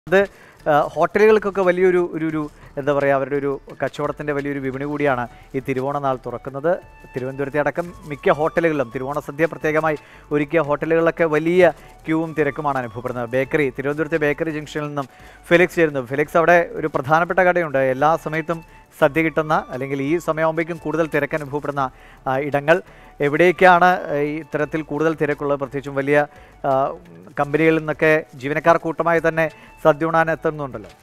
അത് ആ, ഹോട്ടലുകൾക്കൊക്കെ വലിയൊരു ഒരു ഒരു എന്താ പറയുക അവരുടെ ഒരു കച്ചവടത്തിൻ്റെ വലിയൊരു വിപണി കൂടിയാണ് ഈ തിരുവോണ നാൾ തുറക്കുന്നത് തിരുവനന്തപുരത്തെ അടക്കം മിക്ക ഹോട്ടലുകളിലും തിരുവോണ സദ്യ പ്രത്യേകമായി ഒരുക്കിയ ഹോട്ടലുകളിലൊക്കെ വലിയ ക്യൂവും തിരക്കുമാണ് അനുഭവപ്പെടുന്നത് ബേക്കറി തിരുവനന്തപുരത്തെ ബേക്കറി ജംഗ്ഷനിൽ നിന്നും ഫിലിക്സ് ചേരുന്നു ഫിലിക്സ് അവിടെ ഒരു പ്രധാനപ്പെട്ട കടയുണ്ട് എല്ലാ സമയത്തും സദ്യ കിട്ടുന്ന അല്ലെങ്കിൽ ഈ സമയമാകുമ്പോഴേക്കും കൂടുതൽ തിരക്ക് അനുഭവപ്പെടുന്ന ആ, ഇടങ്ങൾ എവിടേക്കാണ് ആ, ഈ ഇത്തരത്തിൽ കൂടുതൽ തിരക്കുള്ളത് പ്രത്യേകിച്ചും വലിയ ആ, കമ്പനികളിൽ നിന്നൊക്കെ ജീവനക്കാർ കൂട്ടമായി തന്നെ സദ്യ ഉണ്ണാൻ എത്തുന്നുണ്ടല്ലോ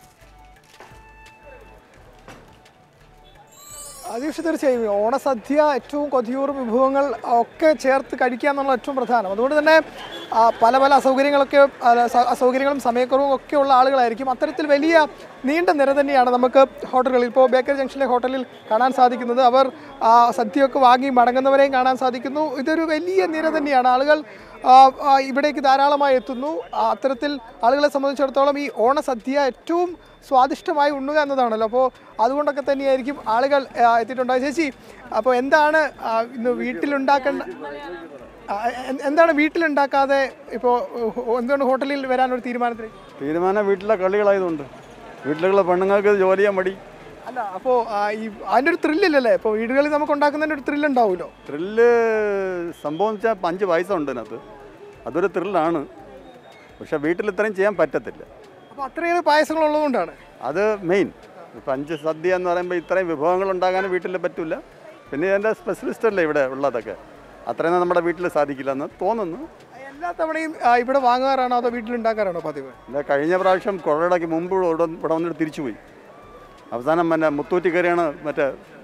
അതീക്ഷ തീർച്ചയായും ഈ ഓണസദ്യ ഏറ്റവും കൊതിയൂറും വിഭവങ്ങൾ ഒക്കെ ചേർത്ത് കഴിക്കുക എന്നുള്ള ഏറ്റവും പ്രധാനം അതുകൊണ്ട് തന്നെ ആ, പല പല അസൗകര്യങ്ങളൊക്കെ അല്ല, സ- അസൗകര്യങ്ങളും സമയക്കുറവും ഒക്കെ ഉള്ള ആളുകളായിരിക്കും അത്തരത്തിൽ വലിയ നീണ്ട നിര തന്നെയാണ് നമുക്ക് ഹോട്ടലുകളിൽ ഇപ്പോൾ ബേക്കറി ജംഗ്ഷനിലെ ഹോട്ടലിൽ കാണാൻ സാധിക്കുന്നത് അവർ ആ, സദ്യയൊക്കെ വാങ്ങി മടങ്ങുന്നവരെയും കാണാൻ സാധിക്കുന്നു ഇതൊരു വലിയ നിര തന്നെയാണ് ആളുകൾ ആ, ആ, ഇവിടേക്ക് ധാരാളമായി എത്തുന്നു ആ, അത്തരത്തിൽ ആളുകളെ സംബന്ധിച്ചിടത്തോളം ഈ ഓണസദ്യ ഏറ്റവും സ്വാദിഷ്ടമായി ഉണ്ണുക എന്നതാണല്ലോ അപ്പോൾ അതുകൊണ്ടൊക്കെ തന്നെയായിരിക്കും ആളുകൾ ആ, എത്തിയിട്ടുണ്ടായത് ചേച്ചി അപ്പോൾ എന്താണ് ആ, ഇന്ന് വീട്ടിലുണ്ടാക്കേണ്ട ആ, എ- എന്താണ് വീട്ടിലുണ്ടാക്കാതെ ഇപ്പോൾ എന്തുകൊണ്ട് ഹോട്ടലിൽ വരാൻ ഒരു തീരുമാനത്തിൽ തീരുമാനം വീട്ടിലെ കളികളായതുകൊണ്ട് വീട്ടിലുള്ള പെണ്ണുങ്ങൾക്ക് ഇത് ജോലി ചെയ്യാൻ മടി അല്ല അപ്പോൾ ഈ അതിൻ്റെ ഒരു ത്രില്ലില്ലല്ലേ ഇപ്പോൾ വീടുകളിൽ നമുക്ക് ഉണ്ടാക്കുന്നതിൻ്റെ ഒരു ത്രില്ല് ഉണ്ടാവുമല്ലോ ത്രില്ല് സംഭവം വെച്ചാൽ അഞ്ച് പൈസ ഉണ്ട് ഇതിനകത്ത് അതൊരു ത്രില്ലാണ് പക്ഷെ വീട്ടിൽ ഇത്രയും ചെയ്യാൻ പറ്റത്തില്ല അപ്പോൾ അത്രയേറെ പായസങ്ങൾ ഉള്ളതുകൊണ്ടാണ് അത് മെയിൻ ഇപ്പം അഞ്ച് സദ്യ എന്ന് പറയുമ്പോൾ ഇത്രയും വിഭവങ്ങൾ ഉണ്ടാകാൻ വീട്ടിൽ പറ്റില്ല പിന്നെ ഇതിൻ്റെ സ്പെഷ്യലിസ്റ്റ് അല്ലേ ഇവിടെ ഉള്ളതൊക്കെ അത്രയൊന്നും നമ്മുടെ വീട്ടിൽ സാധിക്കില്ല എന്ന് തോന്നുന്നു എല്ലാ തവണയും ആ, ഇവിടെ വാങ്ങാറാണോ അതോ വീട്ടിലുണ്ടാക്കാറാണോ പതിവ് പിന്നെ കഴിഞ്ഞ പ്രാവശ്യം കൊറോണയ്ക്ക് മുമ്പ് ഇവിടെ ഇവിടെ വന്നിട്ട് തിരിച്ചുപോയി അവസാനം പിന്നെ മുത്തൂറ്റി കയറിയാണ് മറ്റേ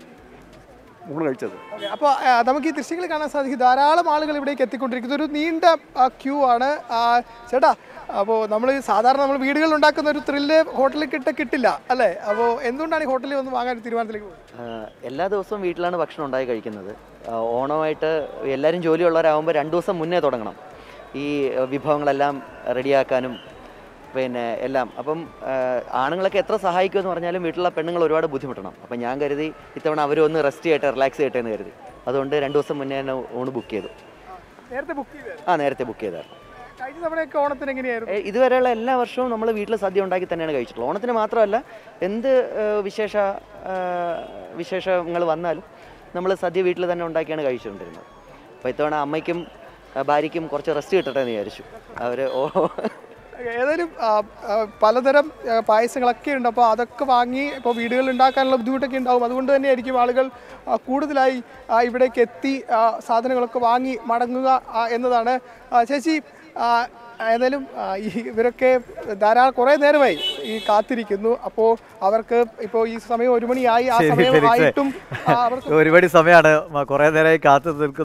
ഊണ് കഴിച്ചത് ഓക്കെ അപ്പോൾ നമുക്ക് ഈ ദൃശ്യങ്ങൾ കാണാൻ സാധിക്കും ധാരാളം ആളുകൾ ഇവിടേക്ക് എത്തിക്കൊണ്ടിരിക്കുന്നത് ഒരു നീണ്ട ക്യൂ ആണ് ആ, ചേട്ടാ അപ്പോൾ നമ്മൾ സാധാരണ നമ്മൾ വീടുകളിൽ ഉണ്ടാക്കുന്ന ഒരു ത്രില്ല് ഹോട്ടലിൽ കിട്ട കിട്ടില്ല അല്ലേ അപ്പോൾ എന്തുകൊണ്ടാണ് ഈ ഹോട്ടലിൽ വന്ന് വാങ്ങാൻ ഒരു തീരുമാനത്തിലേക്ക് പോകുന്നത് ആഹ് എല്ലാ ദിവസവും വീട്ടിലാണ് ഭക്ഷണം ഉണ്ടാക്കി കഴിക്കുന്നത് ആഹ് ഓണമായിട്ട് എല്ലാവരും ജോലിയുള്ളവരാകുമ്പോൾ രണ്ട് ദിവസം മുന്നേ തുടങ്ങണം ഈ ആഹ് വിഭവങ്ങളെല്ലാം റെഡിയാക്കാനും പിന്നെ എല്ലാം അപ്പം ആഹ് ആണുങ്ങളൊക്കെ എത്ര സഹായിക്കുമെന്ന് പറഞ്ഞാലും വീട്ടിലുള്ള പെണ്ണുങ്ങൾ ഒരുപാട് ബുദ്ധിമുട്ടണം അപ്പം ഞാൻ കരുതി ഇത്തവണ അവരും ഒന്ന് റെസ്റ്റ് ചെയ്യട്ടെ റിലാക്സ് ചെയ്യട്ടെ എന്ന് കരുതി അതുകൊണ്ട് രണ്ട് ദിവസം മുന്നേ തന്നെ ഊണ് ബുക്ക് ചെയ്തു നേരത്തെ ബുക്ക് ചെയ്തായിരുന്നു ആ നേരത്തെ ബുക്ക് ചെയ്തായിരുന്നു കഴിഞ്ഞ തവണയൊക്കെ ഓണത്തിന് എങ്ങനെയായിരുന്നു ഏ, ഇതുവരെയുള്ള എല്ലാ വർഷവും നമ്മൾ വീട്ടിൽ സദ്യ ഉണ്ടാക്കി തന്നെയാണ് കഴിച്ചിട്ടുള്ളത് ഓണത്തിന് മാത്രമല്ല എന്ത് ഏ, വിശേഷ ഏ, വിശേഷങ്ങൾ വന്നാലും നമ്മൾ സദ്യ വീട്ടിൽ തന്നെ ഉണ്ടാക്കിയാണ് കഴിച്ചുകൊണ്ടിരുന്നത് അപ്പോൾ ഇത്തവണ അമ്മയ്ക്കും ആ, ഭാര്യയ്ക്കും കുറച്ച് റെസ്റ്റ് കിട്ടട്ടെ എന്ന് വിചാരിച്ചു അവർ ഓ ഏതായാലും ആ, ആ, പലതരം ആ, പായസങ്ങളൊക്കെ ഉണ്ട് അപ്പോൾ അതൊക്കെ വാങ്ങി ഇപ്പോൾ വീടുകളിൽ ഉണ്ടാക്കാനുള്ള ബുദ്ധിമുട്ടൊക്കെ ഉണ്ടാവും അതുകൊണ്ട് തന്നെയായിരിക്കും ആളുകൾ ആ, കൂടുതലായി ആ, ഇവിടേക്ക് എത്തി ആ, സാധനങ്ങളൊക്കെ വാങ്ങി മടങ്ങുക ആ, എന്നതാണ് ആ, ചേച്ചി ആ, ഏതായാലും ആ, ഈ ഇവരൊക്കെ ധാരാളം കുറേ നേരമായി ഈ കാത്തിരിക്കുന്നു അപ്പോൾ അവർക്ക് ഇപ്പോൾ ഈ സമയം ഒരു മണിയായി ആ ശരി, സമയം ഫെലിക്സേ. ആയിട്ടും ആ, അവർക്ക് ഒരുപാട് സമയമാണ് കുറേ നേരമായി കാത്തു നിൽക്കുന്നത്